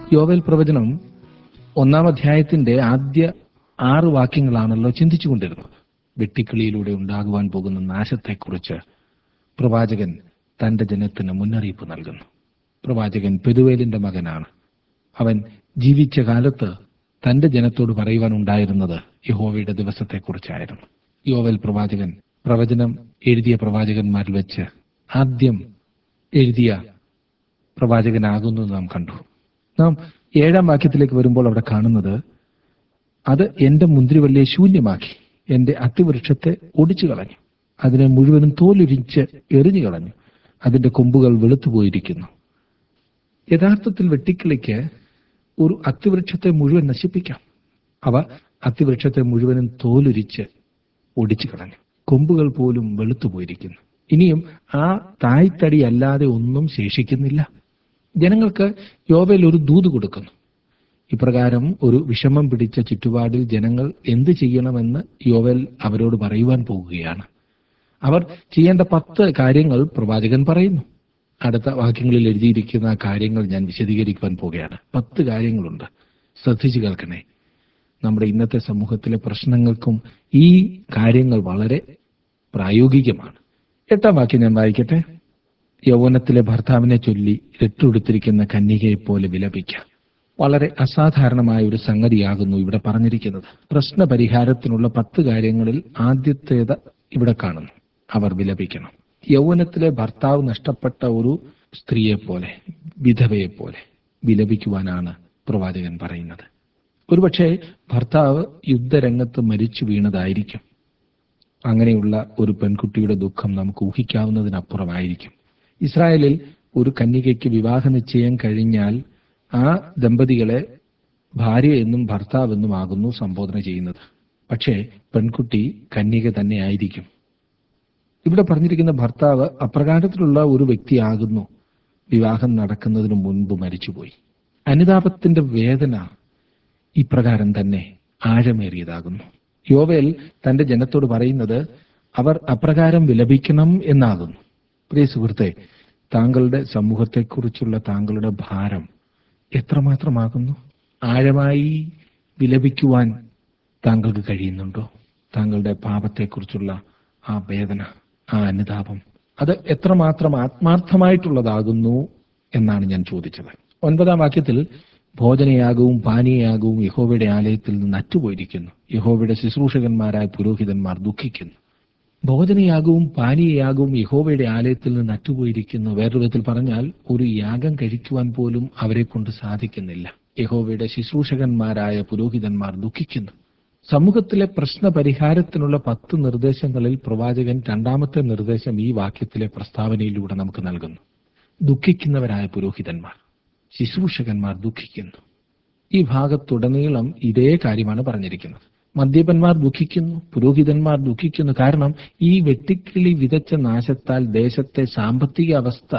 യോവേൽ പ്രവചനം ഒന്നാം അധ്യായത്തിന്റെ ആദ്യ ആറ് വാക്യങ്ങളാണല്ലോ ചിന്തിച്ചുകൊണ്ടിരുന്നത് വെട്ടിക്കിളിയിലൂടെ ഉണ്ടാകുവാൻ പോകുന്ന നാശത്തെക്കുറിച്ച് പ്രവാചകൻ തന്റെ ജനത്തിന് മുന്നറിയിപ്പ് നൽകുന്നു പ്രവാചകൻ പെരുവേലിന്റെ മകനാണ് അവൻ ജീവിച്ച കാലത്ത് തന്റെ ജനത്തോട് പറയുവാൻ ഉണ്ടായിരുന്നത് യഹോവയുടെ ദിവസത്തെക്കുറിച്ചായിരുന്നു യോവൽ പ്രവാചകൻ പ്രവചനം എഴുതിയ പ്രവാചകന്മാരിൽ വെച്ച് ആദ്യം എഴുതിയ പ്രവാചകനാകുന്നു എന്ന് നാം കണ്ടു നാം ഏഴാം വാക്യത്തിലേക്ക് വരുമ്പോൾ അവിടെ കാണുന്നത് അത് എന്റെ മുന്തിരിവള്ളിയെ ശൂന്യമാക്കി എന്റെ അത്തിവൃക്ഷത്തെ ഒടിച്ചു കളഞ്ഞു അതിനെ മുഴുവനും തോലുരിച്ച് എറിഞ്ഞു കളഞ്ഞു അതിന്റെ കൊമ്പുകൾ വെളുത്തുപോയിരിക്കുന്നു യഥാർത്ഥത്തിൽ വെട്ടിക്കിളിക്ക് ഒരു അത്തിവൃക്ഷത്തെ മുഴുവൻ നശിപ്പിക്കാം അവ അത്തിവൃക്ഷത്തെ മുഴുവനും തോലുരിച്ച് ഒടിച്ചു കളഞ്ഞു കൊമ്പുകൾ പോലും വെളുത്തുപോയിരിക്കുന്നു ഇനിയും ആ തായ്തടി അല്ലാതെ ഒന്നും ശേഷിക്കുന്നില്ല ജനങ്ങൾക്ക് യോവയിൽ ഒരു ദൂത് കൊടുക്കുന്നു ഇപ്രകാരം ഒരു വിഷമം പിടിച്ച ചുറ്റുപാടിൽ ജനങ്ങൾ എന്ത് ചെയ്യണമെന്ന് യോവൽ അവരോട് പറയുവാൻ പോകുകയാണ് അവർ ചെയ്യേണ്ട പത്ത് കാര്യങ്ങൾ പ്രവാചകൻ പറയുന്നു അടുത്ത വാക്യങ്ങളിൽ എഴുതിയിരിക്കുന്ന കാര്യങ്ങൾ ഞാൻ വിശദീകരിക്കുവാൻ പോകുകയാണ് പത്ത് കാര്യങ്ങളുണ്ട് ശ്രദ്ധിച്ചു കേൾക്കണേ നമ്മുടെ ഇന്നത്തെ സമൂഹത്തിലെ പ്രശ്നങ്ങൾക്കും ഈ കാര്യങ്ങൾ വളരെ പ്രായോഗികമാണ് എട്ടാം വാക്യം ഞാൻ വായിക്കട്ടെ യൗവനത്തിലെ ഭർത്താവിനെ ചൊല്ലി രട്ടുടുത്തിരിക്കുന്ന കന്യകയെ പോലെ വിലപിക്കാം വളരെ അസാധാരണമായ ഒരു സംഗതിയാകുന്നു ഇവിടെ പറഞ്ഞിരിക്കുന്നത് പ്രശ്ന പരിഹാരത്തിനുള്ള പത്ത് കാര്യങ്ങളിൽ ആദ്യത്തേത് ഇവിടെ കാണുന്നു അവർ വിലപിക്കണം യൗവനത്തിലെ ഭർത്താവ് നഷ്ടപ്പെട്ട ഒരു സ്ത്രീയെ പോലെ വിധവയെ പോലെ വിലപിക്കുവാനാണ് പ്രവാചകൻ പറയുന്നത് ഒരുപക്ഷെ ഭർത്താവ് യുദ്ധരംഗത്ത് മരിച്ചു വീണതായിരിക്കും അങ്ങനെയുള്ള ഒരു പെൺകുട്ടിയുടെ ദുഃഖം നമുക്ക് ഊഹിക്കാവുന്നതിനപ്പുറമായിരിക്കും ഇസ്രായേലിൽ ഒരു കന്യകയ്ക്ക് വിവാഹ നിശ്ചയം കഴിഞ്ഞാൽ ആ ദമ്പതികളെ ഭാര്യ എന്നും ഭർത്താവ് എന്നും ആകുന്നു സംബോധന ചെയ്യുന്നത് പക്ഷേ പെൺകുട്ടി കന്യക തന്നെ ആയിരിക്കും ഇവിടെ പറഞ്ഞിരിക്കുന്ന ഭർത്താവ് അപ്രകാരത്തിലുള്ള ഒരു വ്യക്തിയാകുന്നു വിവാഹം നടക്കുന്നതിന് മുൻപ് മരിച്ചുപോയി അനുതാപത്തിന്റെ വേദന ഇപ്രകാരം തന്നെ ആഴമേറിയതാകുന്നു യോവേൽ തന്റെ ജനത്തോട് പറയുന്നത് അവർ അപ്രകാരം വിലപിക്കണം എന്നാകുന്നു പ്രിയ സുഹൃത്തെ താങ്കളുടെ സമൂഹത്തെക്കുറിച്ചുള്ള താങ്കളുടെ ഭാരം എത്രമാത്രമാകുന്നു ആഴമായി വിലപിക്കുവാൻ താങ്കൾക്ക് കഴിയുന്നുണ്ടോ താങ്കളുടെ പാപത്തെക്കുറിച്ചുള്ള ആ വേദന ആ അനുതാപം അത് എത്രമാത്രം ആത്മാർത്ഥമായിട്ടുള്ളതാകുന്നു എന്നാണ് ഞാൻ ചോദിച്ചത് ഒൻപതാം വാക്യത്തിൽ ഭോജനയാഗവും പാനീയയാഗവും യഹോവയുടെ ആലയത്തിൽ നിന്ന് അറ്റുപോയിരിക്കുന്നു യഹോവയുടെ ശുശ്രൂഷകന്മാരായ പുരോഹിതന്മാർ ദുഃഖിക്കുന്നു ഭോജനയാഗവും പാനീയയാഗവും യഹോവയുടെ ആലയത്തിൽ നിന്ന് അറ്റുപോയിരിക്കുന്നു വേറൊരു വിധത്തിൽ പറഞ്ഞാൽ ഒരു യാഗം കഴിക്കുവാൻ പോലും അവരെ കൊണ്ട് സാധിക്കുന്നില്ല യഹോവയുടെ ശുശ്രൂഷകന്മാരായ പുരോഹിതന്മാർ ദുഃഖിക്കുന്നു സമൂഹത്തിലെ പ്രശ്ന പരിഹാരത്തിനുള്ള പത്ത് നിർദ്ദേശങ്ങളിൽ പ്രവാചകൻ രണ്ടാമത്തെ നിർദ്ദേശം ഈ വാക്യത്തിലെ പ്രസ്താവനയിലൂടെ നമുക്ക് നൽകുന്നു ദുഃഖിക്കുന്നവരായ പുരോഹിതന്മാർ ശുശ്രൂഷകന്മാർ ദുഃഖിക്കുന്നു ഈ ഭാഗത്തുടനീളം ഇതേ കാര്യമാണ് പറഞ്ഞിരിക്കുന്നത് മദ്യപന്മാർ ദുഃഖിക്കുന്നു പുരോഹിതന്മാർ ദുഃഖിക്കുന്നു കാരണം ഈ വെട്ടിക്കിളി വിതച്ച നാശത്താൽ ദേശത്തെ സാമ്പത്തിക അവസ്ഥ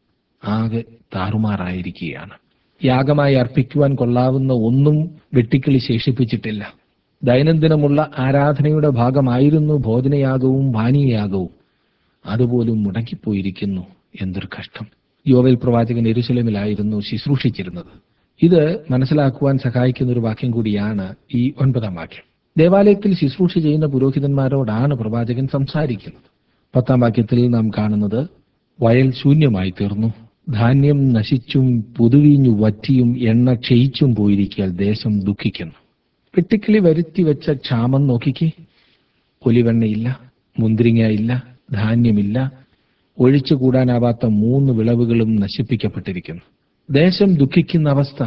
ആകെ താറുമാറായിരിക്കുകയാണ് യാഗമായി അർപ്പിക്കുവാൻ കൊള്ളാവുന്ന ഒന്നും വെട്ടിക്കിളി ശേഷിപ്പിച്ചിട്ടില്ല ദൈനംദിനമുള്ള ആരാധനയുടെ ഭാഗമായിരുന്നു ഭോജനയാഗവും പാനീയയാഗവും അതുപോലും മുടങ്ങിപ്പോയിരിക്കുന്നു എന്തൊരു കഷ്ടം യോവേൽ പ്രവാചകൻ എരുസലേമിലായിരുന്നു ശുശ്രൂഷിച്ചിരുന്നത് ഇത് മനസ്സിലാക്കുവാൻ സഹായിക്കുന്ന ഒരു വാക്യം കൂടിയാണ് ഈ ഒൻപതാം വാക്യം ദേവാലയത്തിൽ ശുശ്രൂഷ ചെയ്യുന്ന പുരോഹിതന്മാരോടാണ് പ്രവാചകൻ സംസാരിക്കുന്നത് പത്താം വാക്യത്തിൽ നാം കാണുന്നത് വയൽ ശൂന്യമായി തീർന്നു ധാന്യം നശിച്ചും പുതുവീഞ്ഞു വറ്റിയും എണ്ണ ക്ഷയിച്ചും പോയിരിക്കാൻ ദേശം ദുഃഖിക്കുന്നു വെട്ടിക്കിളി വരുത്തി വെച്ച ക്ഷാമം നോക്കിക്കേ ഒലിവെണ്ണയില്ല മുന്തിരിങ്ങയില്ല ധാന്യമില്ല ഒഴിച്ചു കൂടാനാവാത്ത മൂന്ന് വിളവുകളും നശിപ്പിക്കപ്പെട്ടിരിക്കുന്നു ദേശം ദുഃഖിക്കുന്ന അവസ്ഥ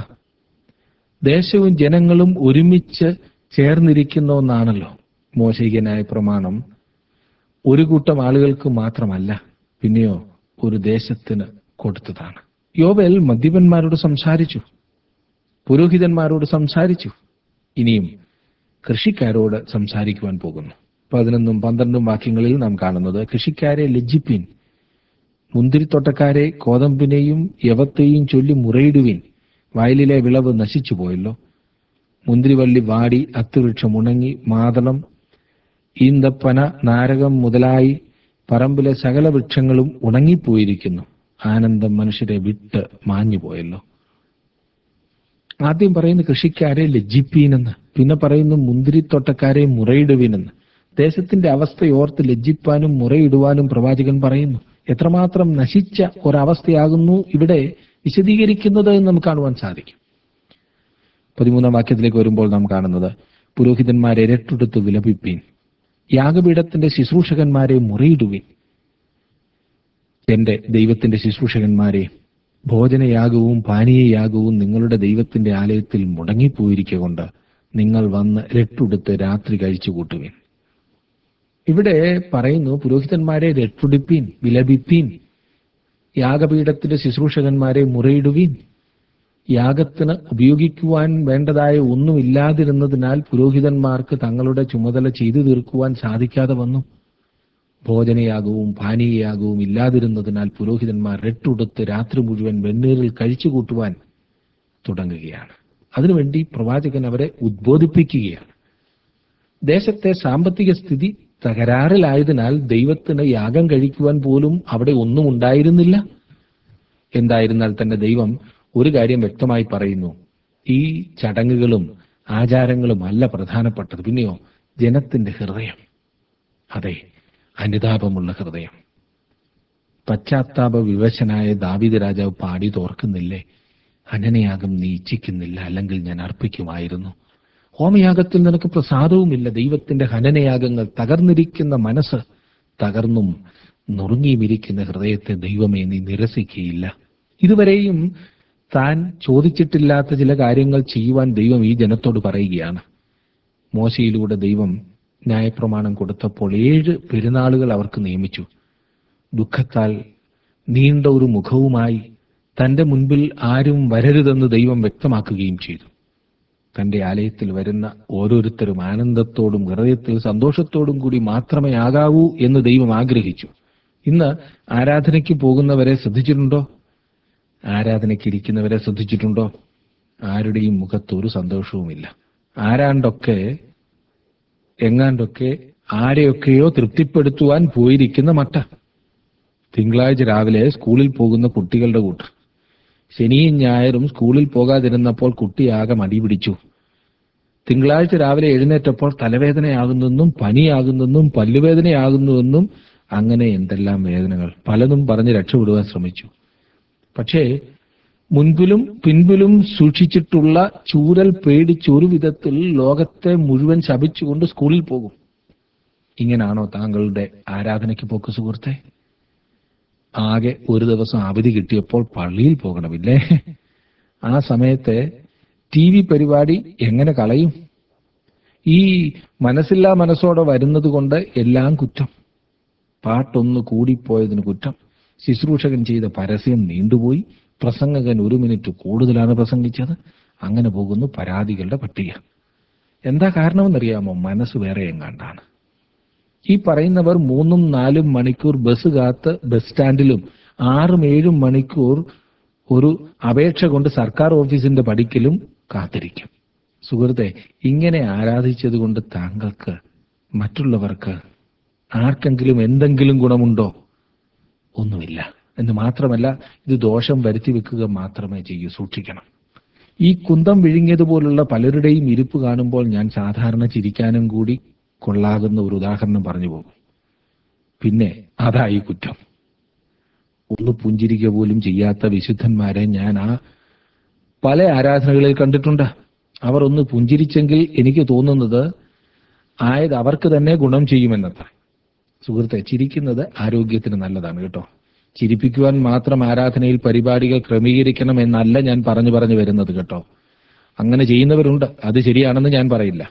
ദേശവും ജനങ്ങളും ഒരുമിച്ച് ചേർന്നിരിക്കുന്ന ഒന്നാണല്ലോ മോശികനായ പ്രമാണം ഒരു കൂട്ടം ആളുകൾക്ക് മാത്രമല്ല പിന്നെയോ ഒരു ദേശത്തിന് കൊടുത്തതാണ് യോവൽ മദ്യപന്മാരോട് സംസാരിച്ചു പുരോഹിതന്മാരോട് സംസാരിച്ചു ഇനിയും കൃഷിക്കാരോട് സംസാരിക്കുവാൻ പോകുന്നു പതിനൊന്നും പന്ത്രണ്ടും വാക്യങ്ങളിൽ നാം കാണുന്നത് കൃഷിക്കാരെ ലജ്ജിപ്പിൻ മുന്തിരിത്തോട്ടക്കാരെ കോതമ്പിനെയും യവത്തെയും ചൊല്ലി മുറയിടുവിൻ വയലിലെ വിളവ് നശിച്ചു പോയല്ലോ മുന്തിരിവള്ളി വാടി അത്തുവൃക്ഷം ഉണങ്ങി മാതളം ഈന്തപ്പന നാരകം മുതലായി പറമ്പിലെ സകല വൃക്ഷങ്ങളും ഉണങ്ങിപ്പോയിരിക്കുന്നു ആനന്ദം മനുഷ്യരെ വിട്ട് മാഞ്ഞു പോയല്ലോ ആദ്യം പറയുന്നു കൃഷിക്കാരെ ലജ്ജിപ്പീനെന്ന് പിന്നെ പറയുന്നു മുന്തിരിത്തോട്ടക്കാരെ മുറയിടുവീനെന്ന് ദേശത്തിന്റെ അവസ്ഥയോർത്ത് ലജ്ജിപ്പാനും മുറയിടുവാനും പ്രവാചകൻ പറയുന്നു എത്രമാത്രം നശിച്ച ഒരവസ്ഥയാകുന്നു ഇവിടെ വിശദീകരിക്കുന്നത് എന്ന് നമുക്ക് കാണുവാൻ സാധിക്കും പതിമൂന്നാം വാക്യത്തിലേക്ക് വരുമ്പോൾ നാം കാണുന്നത് പുരോഹിതന്മാരെ രട്ടെടുത്ത് വിലപിപ്പീൻ യാഗപീഠത്തിന്റെ ശുശ്രൂഷകന്മാരെ മുറയിടുവിൻ എന്റെ ദൈവത്തിന്റെ ശുശ്രൂഷകന്മാരെ ഭോജനയാഗവും പാനീയയാഗവും നിങ്ങളുടെ ദൈവത്തിന്റെ ആലയത്തിൽ മുടങ്ങിപ്പോയിരിക്കൊണ്ട് നിങ്ങൾ വന്ന് രട്ടുടുത്ത് രാത്രി കഴിച്ചു കൂട്ടുവിൻ ഇവിടെ പറയുന്നു പുരോഹിതന്മാരെ രട്ടുടിപ്പീൻ വിലപിപ്പീൻ യാഗപീഠത്തിന്റെ ശുശ്രൂഷകന്മാരെ മുറയിടുവീൻ യാഗത്തിന് ഉപയോഗിക്കുവാൻ വേണ്ടതായ ഒന്നുമില്ലാതിരുന്നതിനാൽ പുരോഹിതന്മാർക്ക് തങ്ങളുടെ ചുമതല ചെയ്തു തീർക്കുവാൻ സാധിക്കാതെ വന്നു ഭോജനയാഗവും പാനീയയാഗവും ഇല്ലാതിരുന്നതിനാൽ പുരോഹിതന്മാർ രട്ടുടുത്ത് രാത്രി മുഴുവൻ വെണ്ണീറിൽ കഴിച്ചു കൂട്ടുവാൻ തുടങ്ങുകയാണ് അതിനുവേണ്ടി പ്രവാചകൻ അവരെ ഉദ്ബോധിപ്പിക്കുകയാണ് ദേശത്തെ സാമ്പത്തിക സ്ഥിതി തകരാറിലായതിനാൽ ദൈവത്തിന് യാഗം കഴിക്കുവാൻ പോലും അവിടെ ഒന്നും ഉണ്ടായിരുന്നില്ല എന്തായിരുന്നാൽ തന്നെ ദൈവം ഒരു കാര്യം വ്യക്തമായി പറയുന്നു ഈ ചടങ്ങുകളും ആചാരങ്ങളും അല്ല പ്രധാനപ്പെട്ടത് പിന്നെയോ ജനത്തിന്റെ ഹൃദയം അതെ അനുതാപമുള്ള ഹൃദയം പശ്ചാത്താപ വിവശനായ ദാവിദ് രാജാവ് പാടി തോർക്കുന്നില്ലേ ഹനനയാഗം നീ ഇച്ഛിക്കുന്നില്ല അല്ലെങ്കിൽ ഞാൻ അർപ്പിക്കുമായിരുന്നു ഹോമയാഗത്തിൽ നിനക്ക് പ്രസാദവുമില്ല ദൈവത്തിന്റെ ഹനനയാഗങ്ങൾ തകർന്നിരിക്കുന്ന മനസ്സ് തകർന്നും നുറുങ്ങിയുമിരിക്കുന്ന ഹൃദയത്തെ ദൈവമേ നീ നിരസിക്കുകയില്ല ഇതുവരെയും താൻ ചോദിച്ചിട്ടില്ലാത്ത ചില കാര്യങ്ങൾ ചെയ്യുവാൻ ദൈവം ഈ ജനത്തോട് പറയുകയാണ് മോശയിലൂടെ ദൈവം ന്യായപ്രമാണം കൊടുത്തപ്പോൾ ഏഴ് പെരുന്നാളുകൾ അവർക്ക് നിയമിച്ചു ദുഃഖത്താൽ നീണ്ട ഒരു മുഖവുമായി തന്റെ മുൻപിൽ ആരും വരരുതെന്ന് ദൈവം വ്യക്തമാക്കുകയും ചെയ്തു തന്റെ ആലയത്തിൽ വരുന്ന ഓരോരുത്തരും ആനന്ദത്തോടും ഹൃദയത്തിൽ സന്തോഷത്തോടും കൂടി മാത്രമേ ആകാവൂ എന്ന് ദൈവം ആഗ്രഹിച്ചു ഇന്ന് ആരാധനയ്ക്ക് പോകുന്നവരെ ശ്രദ്ധിച്ചിട്ടുണ്ടോ ആരാധനയ്ക്ക് ഇരിക്കുന്നവരെ ശ്രദ്ധിച്ചിട്ടുണ്ടോ ആരുടെയും മുഖത്ത് ഒരു സന്തോഷവുമില്ല ആരാണ്ടൊക്കെ എങ്ങാണ്ടൊക്കെ ആരെയൊക്കെയോ തൃപ്തിപ്പെടുത്തുവാൻ പോയിരിക്കുന്ന മട്ട തിങ്കളാഴ്ച രാവിലെ സ്കൂളിൽ പോകുന്ന കുട്ടികളുടെ കൂട്ടർ ശനിയും ഞായറും സ്കൂളിൽ പോകാതിരുന്നപ്പോൾ കുട്ടിയാകെ മടി പിടിച്ചു തിങ്കളാഴ്ച രാവിലെ എഴുന്നേറ്റപ്പോൾ തലവേദനയാകുന്നെന്നും പനിയാകുന്നെന്നും പല്ലുവേദനയാകുന്നുവെന്നും അങ്ങനെ എന്തെല്ലാം വേദനകൾ പലതും പറഞ്ഞ് രക്ഷപ്പെടുവാൻ ശ്രമിച്ചു പക്ഷേ മുൻപിലും പിൻപിലും സൂക്ഷിച്ചിട്ടുള്ള ചൂരൽ പേടിച്ചൊരു വിധത്തിൽ ലോകത്തെ മുഴുവൻ ശപിച്ചുകൊണ്ട് സ്കൂളിൽ പോകും ഇങ്ങനാണോ താങ്കളുടെ ആരാധനയ്ക്ക് പോക്ക് സുഹൃത്തെ ആകെ ഒരു ദിവസം അവധി കിട്ടിയപ്പോൾ പള്ളിയിൽ പോകണമില്ലേ ആ സമയത്തെ ടി വി പരിപാടി എങ്ങനെ കളയും ഈ മനസ്സില്ലാ മനസ്സോടെ വരുന്നത് കൊണ്ട് എല്ലാം കുറ്റം പാട്ടൊന്ന് കൂടിപ്പോയതിന് കുറ്റം ശുശ്രൂഷകൻ ചെയ്ത പരസ്യം നീണ്ടുപോയി പ്രസംഗകൻ ഒരു മിനിറ്റ് കൂടുതലാണ് പ്രസംഗിച്ചത് അങ്ങനെ പോകുന്നു പരാതികളുടെ പട്ടിക എന്താ കാരണമെന്നറിയാമോ മനസ്സ് വേറെ എങ്ങാണ്ടാണ് ഈ പറയുന്നവർ മൂന്നും നാലും മണിക്കൂർ ബസ് കാത്ത് ബസ് സ്റ്റാൻഡിലും ആറും ഏഴും മണിക്കൂർ ഒരു അപേക്ഷ കൊണ്ട് സർക്കാർ ഓഫീസിന്റെ പടിക്കലും കാത്തിരിക്കും സുഹൃത്തെ ഇങ്ങനെ ആരാധിച്ചത് കൊണ്ട് താങ്കൾക്ക് മറ്റുള്ളവർക്ക് ആർക്കെങ്കിലും എന്തെങ്കിലും ഗുണമുണ്ടോ ഒന്നുമില്ല എന്ന് മാത്രമല്ല ഇത് ദോഷം വരുത്തി വെക്കുക മാത്രമേ ചെയ്യൂ സൂക്ഷിക്കണം ഈ കുന്തം വിഴുങ്ങിയതുപോലുള്ള പലരുടെയും ഇരിപ്പ് കാണുമ്പോൾ ഞാൻ സാധാരണ ചിരിക്കാനും കൂടി കൊള്ളാകുന്ന ഒരു ഉദാഹരണം പറഞ്ഞു പോകും പിന്നെ അതായി കുറ്റം ഒന്ന് പുഞ്ചിരിക്കുക പോലും ചെയ്യാത്ത വിശുദ്ധന്മാരെ ഞാൻ ആ പല ആരാധനകളിൽ കണ്ടിട്ടുണ്ട് അവർ ഒന്ന് പുഞ്ചിരിച്ചെങ്കിൽ എനിക്ക് തോന്നുന്നത് ആയത് അവർക്ക് തന്നെ ഗുണം ചെയ്യുമെന്നത്ര സുഹൃത്തെ ചിരിക്കുന്നത് ആരോഗ്യത്തിന് നല്ലതാണ് കേട്ടോ ചിരിപ്പിക്കുവാൻ മാത്രം ആരാധനയിൽ പരിപാടികൾ ക്രമീകരിക്കണം എന്നല്ല ഞാൻ പറഞ്ഞു പറഞ്ഞു വരുന്നത് കേട്ടോ അങ്ങനെ ചെയ്യുന്നവരുണ്ട് അത് ശരിയാണെന്ന് ഞാൻ പറയില്ല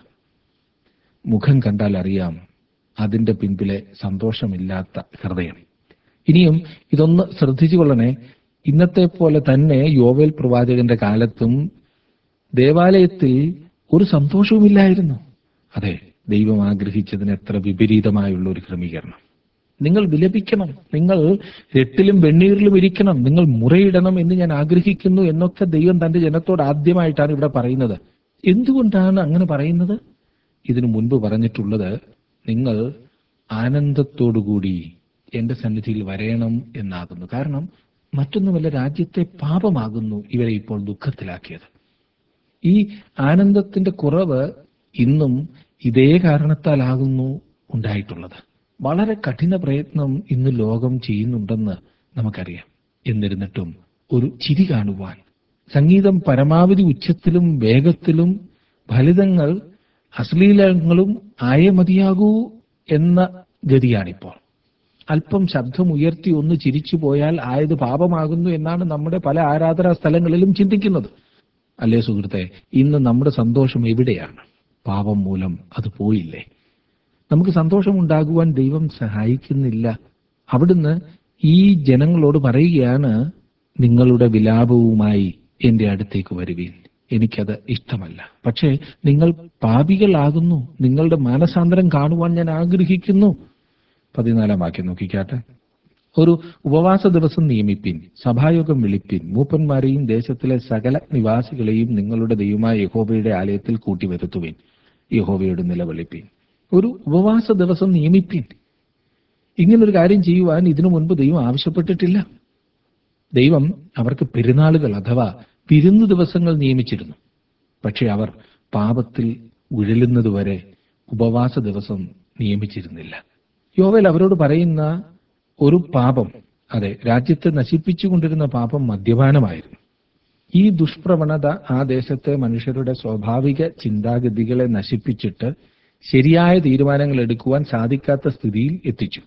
മുഖം കണ്ടാൽ അറിയാം അതിന്റെ പിൻപിലെ സന്തോഷമില്ലാത്ത ഹൃദയം ഇനിയും ഇതൊന്ന് ശ്രദ്ധിച്ചു കൊള്ളണേ ഇന്നത്തെ പോലെ തന്നെ യോവേൽ പ്രവാചകന്റെ കാലത്തും ദേവാലയത്തിൽ ഒരു സന്തോഷവുമില്ലായിരുന്നു അതെ ദൈവം ആഗ്രഹിച്ചതിന് എത്ര വിപരീതമായുള്ള ഒരു ക്രമീകരണം നിങ്ങൾ വിലപിക്കണം നിങ്ങൾ രട്ടിലും വെണ്ണീറിലും ഇരിക്കണം നിങ്ങൾ മുറയിടണം എന്ന് ഞാൻ ആഗ്രഹിക്കുന്നു എന്നൊക്കെ ദൈവം തന്റെ ജനത്തോട് ആദ്യമായിട്ടാണ് ഇവിടെ പറയുന്നത് എന്തുകൊണ്ടാണ് അങ്ങനെ പറയുന്നത് ഇതിനു മുൻപ് പറഞ്ഞിട്ടുള്ളത് നിങ്ങൾ ആനന്ദത്തോടുകൂടി എന്റെ സന്നിധിയിൽ വരയണം എന്നാകുന്നു കാരണം മറ്റൊന്നുമല്ല രാജ്യത്തെ പാപമാകുന്നു ഇവരെ ഇപ്പോൾ ദുഃഖത്തിലാക്കിയത് ഈ ആനന്ദത്തിന്റെ കുറവ് ഇന്നും ഇതേ കാരണത്താലാകുന്നു ഉണ്ടായിട്ടുള്ളത് വളരെ കഠിന പ്രയത്നം ഇന്ന് ലോകം ചെയ്യുന്നുണ്ടെന്ന് നമുക്കറിയാം എന്നിരുന്നിട്ടും ഒരു ചിരി കാണുവാൻ സംഗീതം പരമാവധി ഉച്ചത്തിലും വേഗത്തിലും ഫലിതങ്ങൾ അശ്ലീലങ്ങളും ആയേ മതിയാകൂ എന്ന ഗതിയാണിപ്പോൾ അല്പം ശബ്ദം ഉയർത്തി ഒന്ന് ചിരിച്ചു പോയാൽ ആയത് പാപമാകുന്നു എന്നാണ് നമ്മുടെ പല ആരാധനാ സ്ഥലങ്ങളിലും ചിന്തിക്കുന്നത് അല്ലേ സുഹൃത്തെ ഇന്ന് നമ്മുടെ സന്തോഷം എവിടെയാണ് പാപം മൂലം അത് പോയില്ലേ നമുക്ക് സന്തോഷം ഉണ്ടാകുവാൻ ദൈവം സഹായിക്കുന്നില്ല അവിടുന്ന് ഈ ജനങ്ങളോട് പറയുകയാണ് നിങ്ങളുടെ വിലാപവുമായി എന്റെ അടുത്തേക്ക് വരുവീൻ എനിക്കത് ഇഷ്ടമല്ല പക്ഷേ നിങ്ങൾ പാപികളാകുന്നു നിങ്ങളുടെ മാനസാന്തരം കാണുവാൻ ഞാൻ ആഗ്രഹിക്കുന്നു പതിനാലാം വാക്യം നോക്കിക്കാട്ടെ ഒരു ഉപവാസ ദിവസം നിയമിപ്പിൻ സഭായോഗം വിളിപ്പിൻ മൂപ്പന്മാരെയും ദേശത്തിലെ സകല നിവാസികളെയും നിങ്ങളുടെ ദൈവമായ യഹോബയുടെ ആലയത്തിൽ കൂട്ടിവരുത്തുവിൻ യഹോവയോട് നിലവിളിപ്പിൻ ഒരു ഉപവാസ ദിവസം നിയമിപ്പിൻ ഇങ്ങനൊരു കാര്യം ചെയ്യുവാൻ ഇതിനു മുൻപ് ദൈവം ആവശ്യപ്പെട്ടിട്ടില്ല ദൈവം അവർക്ക് പെരുന്നാളുകൾ അഥവാ വിരുന്നു ദിവസങ്ങൾ നിയമിച്ചിരുന്നു പക്ഷെ അവർ പാപത്തിൽ ഉഴലുന്നതുവരെ ഉപവാസ ദിവസം നിയമിച്ചിരുന്നില്ല യോവേൽ അവരോട് പറയുന്ന ഒരു പാപം അതെ രാജ്യത്തെ നശിപ്പിച്ചുകൊണ്ടിരുന്ന പാപം മദ്യപാനമായിരുന്നു ഈ ദുഷ്പ്രവണത ആ ദേശത്തെ മനുഷ്യരുടെ സ്വാഭാവിക ചിന്താഗതികളെ നശിപ്പിച്ചിട്ട് ശരിയായ തീരുമാനങ്ങൾ എടുക്കുവാൻ സാധിക്കാത്ത സ്ഥിതിയിൽ എത്തിച്ചു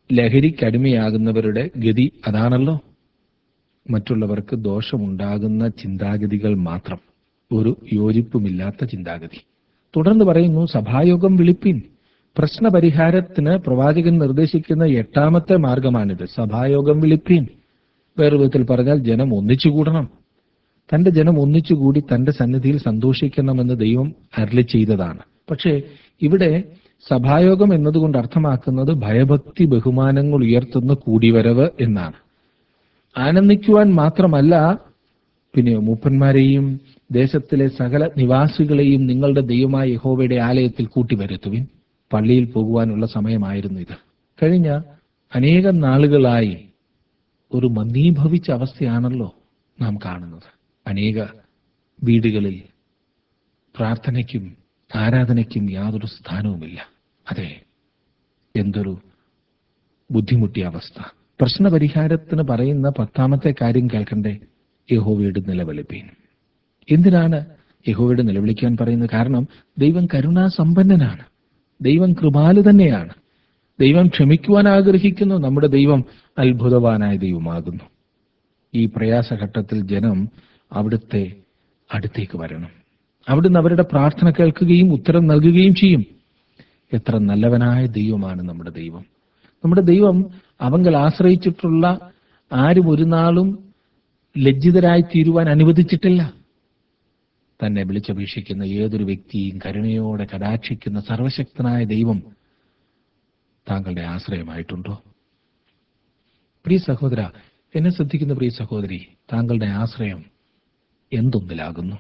ലഹരിക്കടിമയാകുന്നവരുടെ ഗതി അതാണല്ലോ മറ്റുള്ളവർക്ക് ദോഷമുണ്ടാകുന്ന ചിന്താഗതികൾ മാത്രം ഒരു യോജിപ്പുമില്ലാത്ത ചിന്താഗതി തുടർന്ന് പറയുന്നു സഭായോഗം വിളിപ്പിൻ പ്രശ്നപരിഹാരത്തിന് പ്രവാചകൻ നിർദ്ദേശിക്കുന്ന എട്ടാമത്തെ മാർഗമാണിത് സഭായോഗം വിളിപ്പിൻ വേറെ വിധത്തിൽ പറഞ്ഞാൽ ജനം ഒന്നിച്ചുകൂടണം തന്റെ ജനം ഒന്നിച്ചുകൂടി തന്റെ സന്നിധിയിൽ സന്തോഷിക്കണമെന്ന് ദൈവം അരളി ചെയ്തതാണ് പക്ഷേ ഇവിടെ സഭായോഗം എന്നതുകൊണ്ട് അർത്ഥമാക്കുന്നത് ഭയഭക്തി ബഹുമാനങ്ങൾ ഉയർത്തുന്ന കൂടിവരവ് എന്നാണ് ആനന്ദിക്കുവാൻ മാത്രമല്ല പിന്നെ മൂപ്പന്മാരെയും ദേശത്തിലെ സകല നിവാസികളെയും നിങ്ങളുടെ ദൈവമായ യഹോവയുടെ ആലയത്തിൽ കൂട്ടിവരുത്തുവിൻ പള്ളിയിൽ പോകുവാനുള്ള സമയമായിരുന്നു ഇത് കഴിഞ്ഞ അനേകം നാളുകളായി ഒരു മന്ദീഭവിച്ച അവസ്ഥയാണല്ലോ നാം കാണുന്നത് അനേക വീടുകളിൽ പ്രാർത്ഥനയ്ക്കും ആരാധനയ്ക്കും യാതൊരു സ്ഥാനവുമില്ല അതെ എന്തൊരു ബുദ്ധിമുട്ടിയ അവസ്ഥ പ്രശ്നപരിഹാരത്തിന് പറയുന്ന പത്താമത്തെ കാര്യം കേൾക്കണ്ടേ യഹോവയുടെ നിലവിളിപ്പീൻ എന്തിനാണ് യഹോവയുടെ നിലവിളിക്കാൻ പറയുന്നത് കാരണം ദൈവം കരുണാസമ്പന്നനാണ് ദൈവം കൃപാലു തന്നെയാണ് ദൈവം ക്ഷമിക്കുവാൻ ആഗ്രഹിക്കുന്നു നമ്മുടെ ദൈവം അത്ഭുതവാനായ ദൈവമാകുന്നു ഈ പ്രയാസഘട്ടത്തിൽ ജനം അവിടുത്തെ അടുത്തേക്ക് വരണം അവിടുന്ന് അവരുടെ പ്രാർത്ഥന കേൾക്കുകയും ഉത്തരം നൽകുകയും ചെയ്യും എത്ര നല്ലവനായ ദൈവമാണ് നമ്മുടെ ദൈവം നമ്മുടെ ദൈവം അവങ്കൽ ആശ്രയിച്ചിട്ടുള്ള ആരും ഒരു നാളും ലജ്ജിതരായി തീരുവാൻ അനുവദിച്ചിട്ടില്ല തന്നെ വിളിച്ചപേക്ഷിക്കുന്ന ഏതൊരു വ്യക്തിയും കരുണയോടെ കടാക്ഷിക്കുന്ന സർവശക്തനായ ദൈവം താങ്കളുടെ ആശ്രയമായിട്ടുണ്ടോ പ്രിയ സഹോദര എന്നെ ശ്രദ്ധിക്കുന്ന പ്രിയ സഹോദരി താങ്കളുടെ ആശ്രയം എന്തൊന്നിലാകുന്നു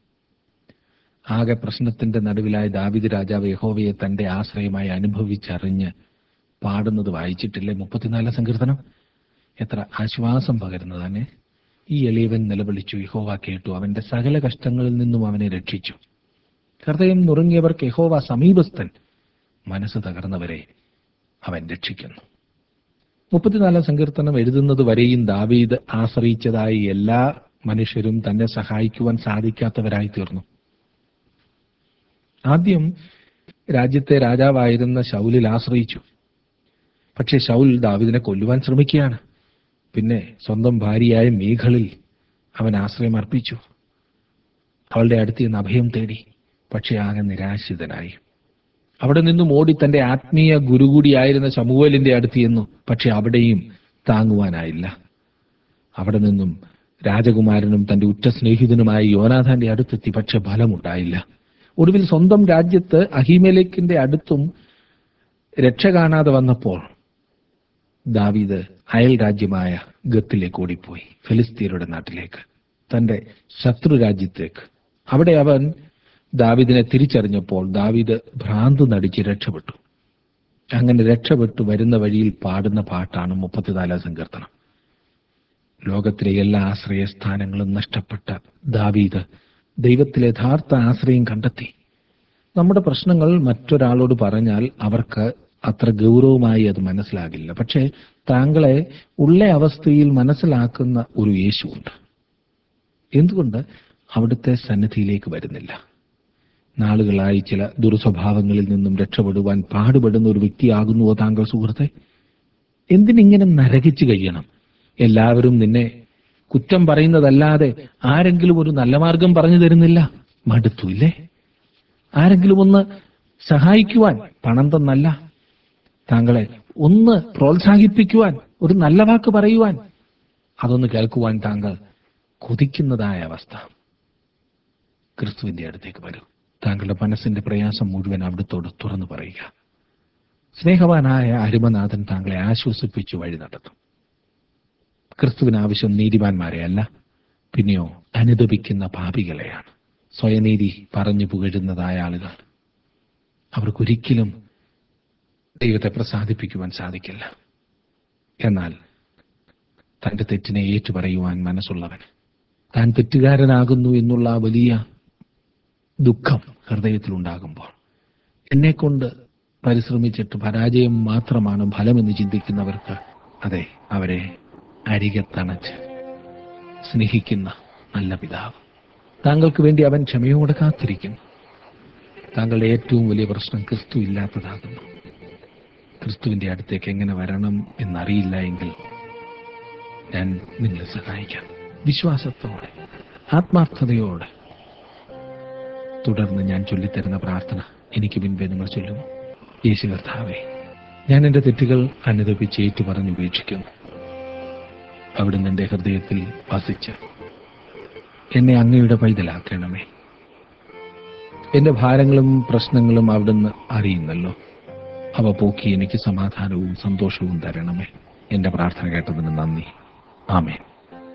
ആകെ പ്രശ്നത്തിന്റെ നടുവിലായ ദാവിദ് രാജാവ് യഹോവയെ തന്റെ ആശ്രയമായി അനുഭവിച്ചറിഞ്ഞ് പാടുന്നത് വായിച്ചിട്ടില്ലേ മുപ്പത്തിനാലാം സങ്കീർത്തനം എത്ര ആശ്വാസം പകരുന്നതാണ് ഈ എളിയവൻ നിലവിളിച്ചു യഹോവ കേട്ടു അവന്റെ സകല കഷ്ടങ്ങളിൽ നിന്നും അവനെ രക്ഷിച്ചു ഹൃദയം നുറുങ്ങിയവർക്ക് യഹോവ സമീപസ്ഥൻ മനസ്സ് തകർന്നവരെ അവൻ രക്ഷിക്കുന്നു മുപ്പത്തിനാലാം സങ്കീർത്തനം എഴുതുന്നത് വരെയും ദാവീദ് ആശ്രയിച്ചതായി എല്ലാ മനുഷ്യരും തന്നെ സഹായിക്കുവാൻ സാധിക്കാത്തവരായി തീർന്നു ആദ്യം രാജ്യത്തെ രാജാവായിരുന്ന ശൗലിൽ ആശ്രയിച്ചു പക്ഷെ ശൗൽ ദാവിദിനെ കൊല്ലുവാൻ ശ്രമിക്കുകയാണ് പിന്നെ സ്വന്തം ഭാര്യയായ മീഖളിൽ അവൻ ആശ്രയം അർപ്പിച്ചു അവളുടെ അടുത്ത് നിന്ന് അഭയം തേടി പക്ഷെ ആകെ നിരാശിതനായി അവിടെ നിന്നും ഓടി തന്റെ ആത്മീയ ഗുരു കൂടിയായിരുന്ന ശമുവേലിന്റെ അടുത്ത് ചെന്നു പക്ഷെ അവിടെയും താങ്ങുവാനായില്ല അവിടെ നിന്നും രാജകുമാരനും തന്റെ ഉറ്റ സ്നേഹിതനുമായ യോനാഥാന്റെ അടുത്തെത്തി പക്ഷെ ഫലമുണ്ടായില്ല ഒടുവിൽ സ്വന്തം രാജ്യത്ത് അഹിമേലേക്കിന്റെ അടുത്തും രക്ഷ കാണാതെ വന്നപ്പോൾ ദാവീദ് അയൽ രാജ്യമായ ഗത്തിലേക്ക് ഓടിപ്പോയി ഫിലിസ്തീനയുടെ നാട്ടിലേക്ക് തന്റെ ശത്രു രാജ്യത്തേക്ക് അവിടെ അവൻ ദാവീദിനെ തിരിച്ചറിഞ്ഞപ്പോൾ ദാവീദ് ഭ്രാന്ത് നടിച്ച് രക്ഷപ്പെട്ടു അങ്ങനെ രക്ഷപ്പെട്ടു വരുന്ന വഴിയിൽ പാടുന്ന പാട്ടാണ് മുപ്പത്തിനാലാം സങ്കീർത്തനം ലോകത്തിലെ എല്ലാ ആശ്രയസ്ഥാനങ്ങളും നഷ്ടപ്പെട്ട ദാവീദ് ദൈവത്തിൽ യഥാർത്ഥ ആശ്രയം കണ്ടെത്തി നമ്മുടെ പ്രശ്നങ്ങൾ മറ്റൊരാളോട് പറഞ്ഞാൽ അവർക്ക് അത്ര ഗൗരവമായി അത് മനസ്സിലാകില്ല പക്ഷേ താങ്കളെ ഉള്ള അവസ്ഥയിൽ മനസ്സിലാക്കുന്ന ഒരു യേശുവുണ്ട് എന്തുകൊണ്ട് അവിടുത്തെ സന്നിധിയിലേക്ക് വരുന്നില്ല നാളുകളായി ചില ദുർസ്വഭാവങ്ങളിൽ നിന്നും രക്ഷപ്പെടുവാൻ പാടുപെടുന്ന ഒരു വ്യക്തിയാകുന്നുവോ താങ്കൾ സുഹൃത്തെ എന്തിനിങ്ങനെ നരകിച്ചു കഴിയണം എല്ലാവരും നിന്നെ കുറ്റം പറയുന്നതല്ലാതെ ആരെങ്കിലും ഒരു നല്ല മാർഗം പറഞ്ഞു തരുന്നില്ല മടുത്തു ഇല്ലേ ആരെങ്കിലും ഒന്ന് സഹായിക്കുവാൻ പണം തന്നല്ല താങ്കളെ ഒന്ന് പ്രോത്സാഹിപ്പിക്കുവാൻ ഒരു നല്ല വാക്ക് പറയുവാൻ അതൊന്ന് കേൾക്കുവാൻ താങ്കൾ കൊതിക്കുന്നതായ അവസ്ഥ ക്രിസ്തുവിന്റെ അടുത്തേക്ക് വരൂ താങ്കളുടെ മനസ്സിന്റെ പ്രയാസം മുഴുവൻ അവിടുത്തോട് തുറന്നു പറയുക സ്നേഹവാനായ അരുമനാഥൻ താങ്കളെ ആശ്വസിപ്പിച്ചു വഴി നടത്തും ക്രിസ്തുവിന് ആവശ്യം നീതിമാന്മാരെ അല്ല പിന്നെയോ അനുദപിക്കുന്ന പാപികളെയാണ് സ്വയനീതി പറഞ്ഞു പുകഴുന്നതായ ആളുകൾ അവർക്കൊരിക്കലും ദൈവത്തെ പ്രസാദിപ്പിക്കുവാൻ സാധിക്കില്ല എന്നാൽ തന്റെ തെറ്റിനെ ഏറ്റുപറയുവാൻ മനസ്സുള്ളവൻ താൻ തെറ്റുകാരനാകുന്നു എന്നുള്ള ആ വലിയ ദുഃഖം ഹൃദയത്തിലുണ്ടാകുമ്പോൾ എന്നെക്കൊണ്ട് പരിശ്രമിച്ചിട്ട് പരാജയം മാത്രമാണ് ഫലമെന്ന് ചിന്തിക്കുന്നവർക്ക് അതെ അവരെ അരികെ തണച്ച് സ്നേഹിക്കുന്ന നല്ല പിതാവ് താങ്കൾക്ക് വേണ്ടി അവൻ ക്ഷമയോടെ കാത്തിരിക്കുന്നു താങ്കളുടെ ഏറ്റവും വലിയ പ്രശ്നം ക്രിസ്തു ഇല്ലാത്തതാകുന്നു ക്രിസ്തുവിന്റെ അടുത്തേക്ക് എങ്ങനെ വരണം എന്നറിയില്ല എങ്കിൽ ഞാൻ നിങ്ങളെ സഹായിക്കാം വിശ്വാസത്തോടെ ആത്മാർത്ഥതയോടെ തുടർന്ന് ഞാൻ ചൊല്ലിത്തരുന്ന പ്രാർത്ഥന എനിക്ക് മുൻപേ നിങ്ങൾ ചൊല്ലുമോ യേശു കർത്താവേ ഞാൻ എൻ്റെ തെറ്റുകൾ അനുദപിച്ച് ഏറ്റുപറഞ്ഞ് ഉപേക്ഷിക്കുന്നു അവിടുന്ന് എൻ്റെ ഹൃദയത്തിൽ വസിച്ച് എന്നെ അങ്ങയുടെ പൈതലാക്കണമേ എൻ്റെ ഭാരങ്ങളും പ്രശ്നങ്ങളും അവിടുന്ന് അറിയുന്നല്ലോ അവ പോക്കി എനിക്ക് സമാധാനവും സന്തോഷവും തരണമേ എൻ്റെ പ്രാർത്ഥന കേട്ടതിന് നന്ദി ആമേൻ